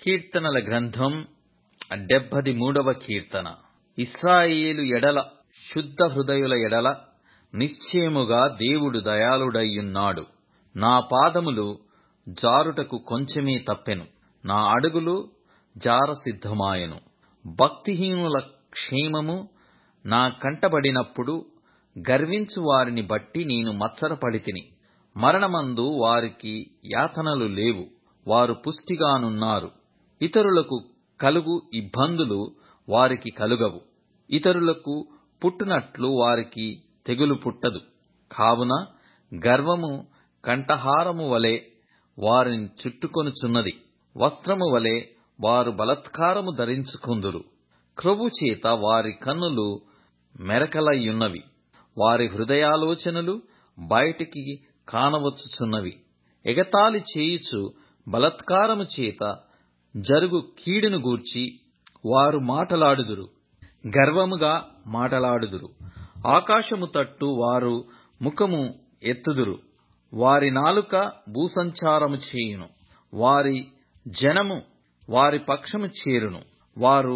కీర్తనల గ్రంథం డెబ్బది మూడవ కీర్తన ఇస్రాయేలు ఎడల శుద్ధ హృదయుల ఎడల నిశ్చయముగా దేవుడు దయాళుడయ్యున్నాడు నా పాదములు జారుటకు కొంచెమే తప్పెను నా అడుగులు జారసిద్ధమాయెను భక్తిహీనుల క్షేమము నా కంటబడినప్పుడు గర్వించు వారిని బట్టి నేను మత్సరపడితిని మరణమందు వారికి యాతనలు లేవు వారు పుష్టిగానున్నారు ఇతరులకు కలుగు ఇబ్బందులు వారికి కలుగవు ఇతరులకు పుట్టునట్లు వారికి తెగులు పుట్టదు కావున గర్వము కంఠహారము వలె వారిని చుట్టుకొనుచున్నది వస్త్రము వలె వారు బలాత్కారము ధరించుకొందురు క్రొవ్వు చేత వారి కన్నులు మెరకలయ్యున్నవి వారి హృదయాలోచనలు బయటికి కానవచ్చుచున్నవి ఎగతాళి చేయుచు బలాత్కారము చేత జరుగు కీడును గూర్చి వారు మాటలాడుదురు గర్వముగా మాటలాడుదురు ఆకాశము తట్టు వారు ముఖము ఎత్తుదురు వారి నాలుక భూసంచారము చేయును వారి జనము వారి పక్షము చేరును వారు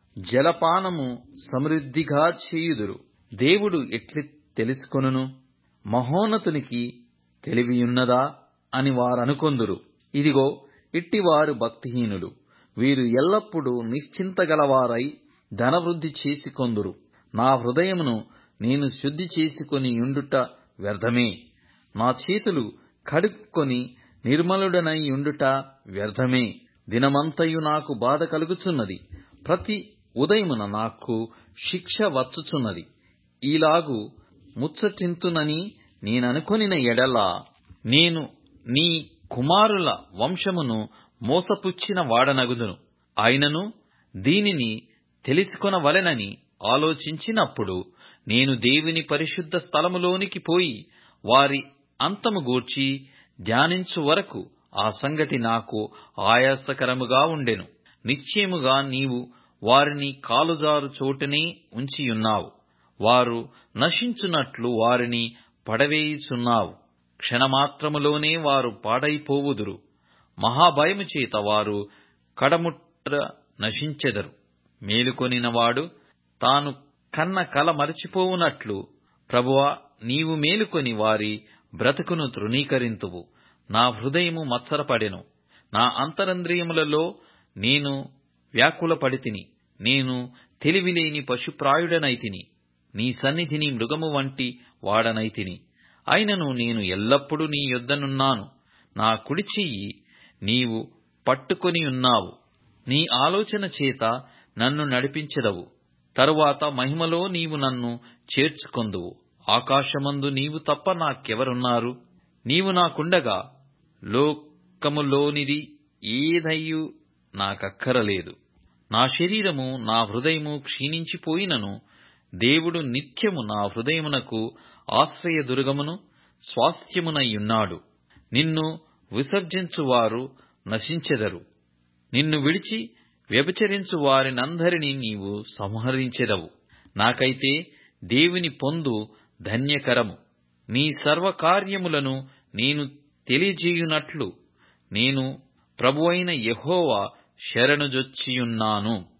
జలపానము సమృద్ధిగా చేయుదురు దేవుడు ఎట్లు తెలుసుకొనును మహోన్నతునికి తెలివియున్నదా అని వారనుకొందురు ఇదిగో ఇట్టివారు భక్తిహీనులు వీరు ఎల్లప్పుడూ నిశ్చింతగలవారై ధనవృద్ధి చేసుకొందురు నా హృదయమును నేను శుద్ధి చేసుకొని యుండుట వ్యర్థమే నా చేతులు కడుక్కొని నిర్మలుడనై యుండుట వ్యర్థమే దినమంతయు నాకు బాధ కలుగుచున్నది ప్రతి ఉదయమున నాకు శిక్ష వచ్చుచున్నది ఈలాగు ముచ్చటింతునని నేననుకొనిన ఎడల నేను నీ కుమారుల వంశమును మోసపుచ్చిన వాడనగుదును అయినను దీనిని తెలుసుకొనవలెనని ఆలోచించినప్పుడు నేను దేవుని పరిశుద్ధ స్థలములోనికి పోయి వారి అంతము గూర్చి ధ్యానించు వరకు ఆ సంగతి నాకు ఆయాసకరముగా ఉండెను నిశ్చయముగా నీవు వారిని కాలుజారు చోటనే ఉంచియున్నావు వారు నశించునట్లు వారిని పడవేయుచున్నావు క్షణమాత్రములోనే వారు పాడైపోవుదురు మహాభయము చేత వారు కడముట్ట నశించెదరు మేలుకొనినవాడు తాను కన్న కల మరచిపోవునట్లు ప్రభువా నీవు మేలుకొని వారి బ్రతుకును తృణీకరింతువు నా హృదయము మత్సరపడెను నా అంతరంద్రియములలో నేను వ్యాకులపడితిని నేను తెలివిలేని పశుప్రాయుడనైతిని నీ సన్నిధిని మృగము వంటి వాడనైతిని అయినను నేను ఎల్లప్పుడూ నీ యొద్దనున్నాను నా కుడి చెయ్యి నీవు పట్టుకొని ఉన్నావు నీ ఆలోచన చేత నన్ను నడిపించెదవు తరువాత మహిమలో నీవు నన్ను చేర్చుకొందువు ఆకాశమందు నీవు తప్ప నాకెవరున్నారు నీవు నాకుండగా లోకములోనిది ఏదయ్యూ నాకక్కరలేదు నా శరీరము నా హృదయము క్షీణించిపోయినను దేవుడు నిత్యము నా హృదయమునకు ఆశ్రయదుర్గమును స్వాస్థ్యమునయ్యున్నాడు నిన్ను విసర్జించువారు నశించెదరు నిన్ను విడిచి వ్యభిచరించు వారినందరినీ నీవు సంహరించెదవు నాకైతే దేవుని పొందు ధన్యకరము నీ సర్వకార్యములను నేను తెలియజేయునట్లు నేను ప్రభువైన యెహోవా శరణుజొచ్చియున్నాను